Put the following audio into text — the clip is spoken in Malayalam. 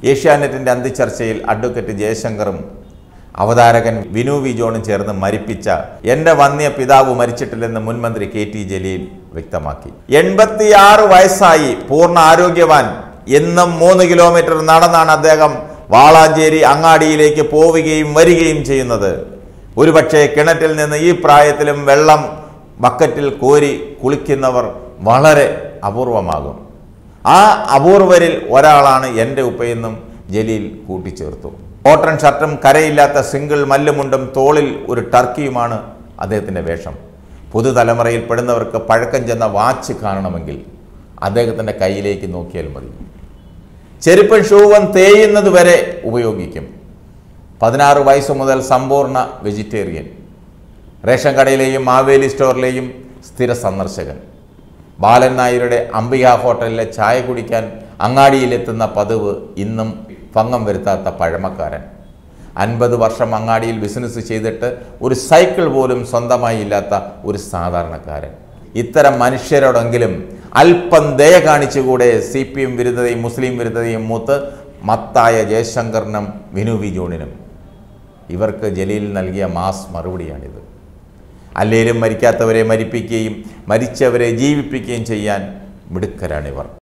ഏഷ്യാനെറ്റിന്റെ അന്തിച്ചർച്ചയിൽ അഡ്വക്കേറ്റ് ജയശങ്കറും അവതാരകൻ വിനു വി ജോണും ചേർന്ന് മരിപ്പിച്ച എന്റെ വന്യ പിതാവ് മരിച്ചിട്ടില്ലെന്ന് മുൻമന്ത്രി കെ ടി ജലീൽ വ്യക്തമാക്കി എൺപത്തിയാറ് വയസ്സായി പൂർണ്ണ ആരോഗ്യവാൻ എന്നും മൂന്ന് കിലോമീറ്റർ നടന്നാണ് അദ്ദേഹം വാളാഞ്ചേരി അങ്ങാടിയിലേക്ക് പോവുകയും വരികയും ചെയ്യുന്നത് ഒരുപക്ഷെ കിണറ്റിൽ നിന്ന് ഈ പ്രായത്തിലും വെള്ളം ബക്കറ്റിൽ കോരി കുളിക്കുന്നവർ വളരെ അപൂർവമാകും ആ അപൂർവരിൽ ഒരാളാണ് എൻ്റെ ഉപ്പയെന്നും ജലീൽ കൂട്ടിച്ചേർത്തു കോട്ടൺ ഷർട്ടും കരയില്ലാത്ത സിംഗിൾ മല്ലുമുണ്ടും തോളിൽ ഒരു ടർക്കിയുമാണ് അദ്ദേഹത്തിൻ്റെ വേഷം പുതുതലമുറയിൽ പെടുന്നവർക്ക് പഴക്കം ചെന്ന വാച്ച് കാണണമെങ്കിൽ അദ്ദേഹത്തിൻ്റെ കയ്യിലേക്ക് നോക്കിയാൽ മതി ചെരുപ്പും ഷൂവും തേയുന്നത് വരെ ഉപയോഗിക്കും പതിനാറ് വയസ്സ് മുതൽ സമ്പൂർണ്ണ വെജിറ്റേറിയൻ റേഷൻ കടയിലെയും മാവേലി സ്റ്റോറിലെയും സ്ഥിര സന്ദർശകൻ ബാലൻ നായരുടെ അംബിക ഹോട്ടലിലെ ചായ കുടിക്കാൻ അങ്ങാടിയിലെത്തുന്ന പതിവ് ഇന്നും ഭംഗം വരുത്താത്ത പഴമക്കാരൻ അൻപത് വർഷം അങ്ങാടിയിൽ ബിസിനസ് ചെയ്തിട്ട് ഒരു സൈക്കിൾ പോലും സ്വന്തമായി ഇല്ലാത്ത ഒരു സാധാരണക്കാരൻ ഇത്തരം മനുഷ്യരോടെങ്കിലും അല്പം ദയ കാണിച്ചുകൂടെ സി പി എം വിരുദ്ധതയും മുസ്ലിം വിരുദ്ധതയും മൂത്ത് മത്തായ ജയശങ്കറിനും വിനു വി ജോണിനും ഇവർക്ക് ജലീൽ നൽകിയ മാസ് മറുപടിയാണിത് അല്ലേലും മരിക്കാത്തവരെ മരിപ്പിക്കുകയും മരിച്ചവരെ ജീവിപ്പിക്കുകയും ചെയ്യാൻ മിടുക്കരാണിവർ